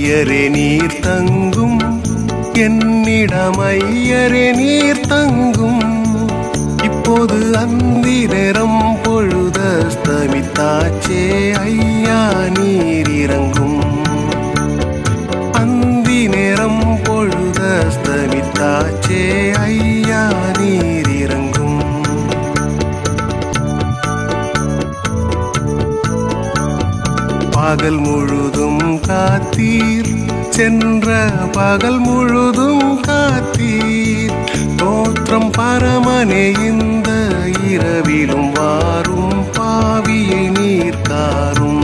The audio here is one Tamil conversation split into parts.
ஐயரே நீர் தங்கும் என்னிடம் ஐயரே நீர் தங்கும் இப்போது அந்தி நேரம் பொழுதஸ்தமித்தாச்சே ஐயா நீர் இறங்கும் அந்தி நேரம் பொழுதஸ்தமித்தாச்சே ஐயா நீர் இறங்கும் பகல் முழுதும் காத்தீர் சென்ற பகல் முழுதும் காத்தீர் தோற்றம் பரமனே இந்த இரவிலும் வாரும் பாவியை நீர் காரும்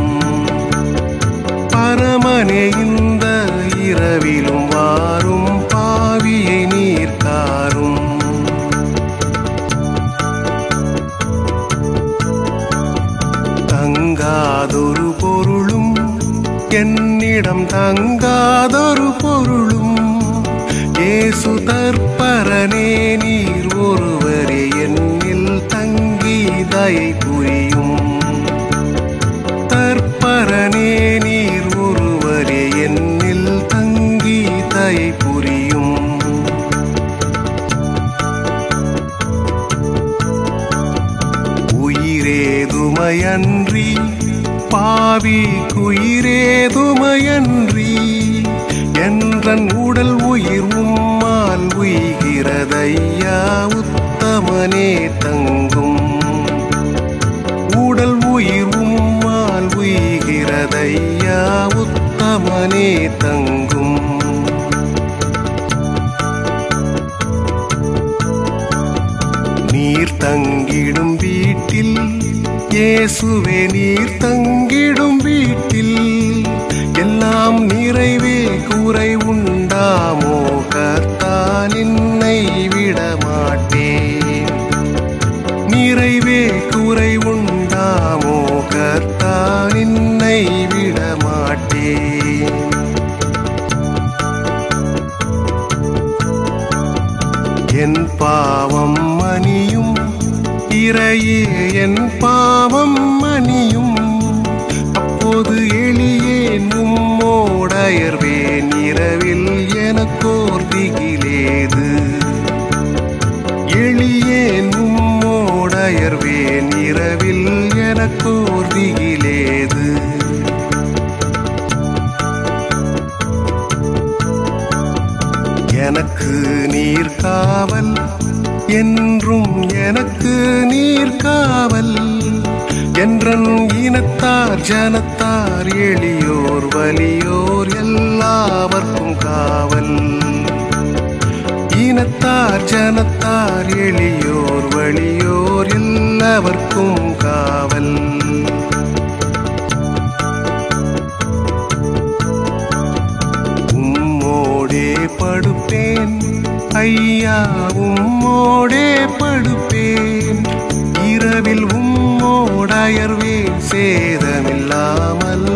பரமனே இந்த இரவிலும் வாரும் பாவியை நீர் காரும் தங்காதொரு பொருளும் என்னிடம் தங்காதொரு பொருளும் ஏசு தற்பரனே நீர் ஒருவரே என்னில் தங்கி தயை புரியும் தற்பரனே நீர் ஒருவரே என்னில் தங்கி தயை புரியும் உயிரேதுமையன்றி பாவி குயிரேதுமையன்றி என்றன் உடல் உயிர் உம்மால் உய்கிறதையா உத்தமனே தங்கும் உடல் உயிர் உம்மால் உய்கிறதையா உத்தமனே தங்கும் நீர் தங்கிடும் வீட்டில் இயேசுவே நீர் தங்கிடும் வீட்டில் எல்லாம் நிறைவே குறை உண்டாமோ கர்த்தான் என்னை விட மாட்டேன் நிறைவே குறை உண்டாமோ கர்த்தான் என்னை விட மாட்டேன் என் பாவம் மணியும் இறையே என் பாவம் மணியும் அப்போது எளியேன் உம்மோடயர்வேன் இரவில் எனக்கோர் திகிலேது எளியேன் உம்மோடயர்வேன் இரவில் எனக்கோர் திகிலேது எனக்கு நீர் காவல் என்றும் எனக்கு நீர் காவல் என்றன் இனத்தார் ஜனத்தார் எளியோர் வலியோர் எல்லாவர்க்கும் காவல் இனத்தார் ஜனத்தார் எளியோர் வலியோர் எல்லாவர்க்கும் காவல் உம்மோடே படுப்பேன் ஐயா உம்மோடே படுப்பேன் இரவில் உம்மோடயர்வேன் சேதமில்லாமல்